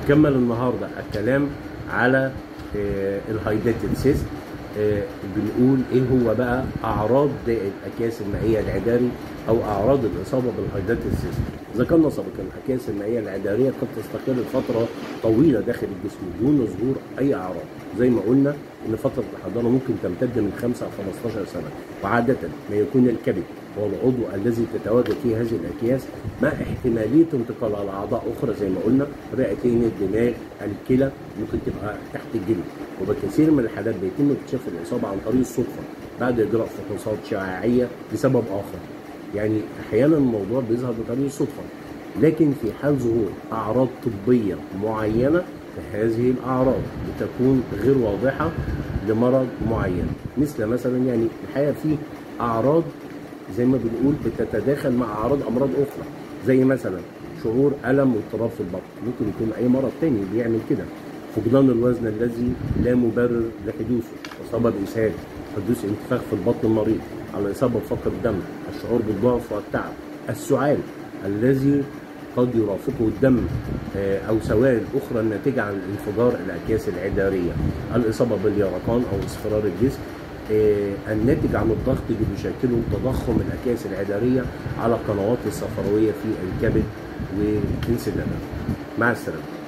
كمل النهارده الكلام على الهايداتد سيست بنقول ايه هو بقى اعراض الاكياس المائيه العذاري او اعراض الاصابه بالهايداتد سيست ذكرنا سابقا الاكياس المائيه العذاريه قد تستقر فتره طويله داخل الجسم دون ظهور اي اعراض زي ما قلنا ان فتره الحضانه ممكن تمتد من 5 ل 15 سنه وعاده ما يكون الكبد هو العضو الذي تتواجد فيه هذه الاكياس مع احتماليه انتقالها لاعضاء اخرى زي ما قلنا الرئتين الدماغ الكلى ممكن تبقى تحت الجلد وبكثير من الحالات بيتم اكتشاف الاصابه عن طريق الصدفه بعد اجراء فحوصات شعاعيه لسبب اخر يعني احيانا الموضوع بيظهر بطريقه الصدفه لكن في حال ظهور اعراض طبيه معينه فهذه الاعراض بتكون غير واضحه لمرض معين مثل مثلا يعني الحقيقه في اعراض زي ما بنقول بتتداخل مع اعراض امراض اخرى زي مثلا شعور الم واضطراب في البطن ممكن يكون اي مرض تاني بيعمل كده فقدان الوزن الذي لا مبرر لحدوثه اصابه باسهال حدوث انتفاخ في البطن المريض الاصابه بفقر الدم الشعور بالضعف والتعب السعال الذي قد يرافقه الدم او سوائل اخرى الناتجه عن انفجار الاكياس العذاريه الاصابه باليرقان او اصفرار الجسم الناتج عن الضغط اللي بيشكله تضخم الاكياس العذاريه على القنوات الصفراويه في الكبد وانسدادها مع السلامه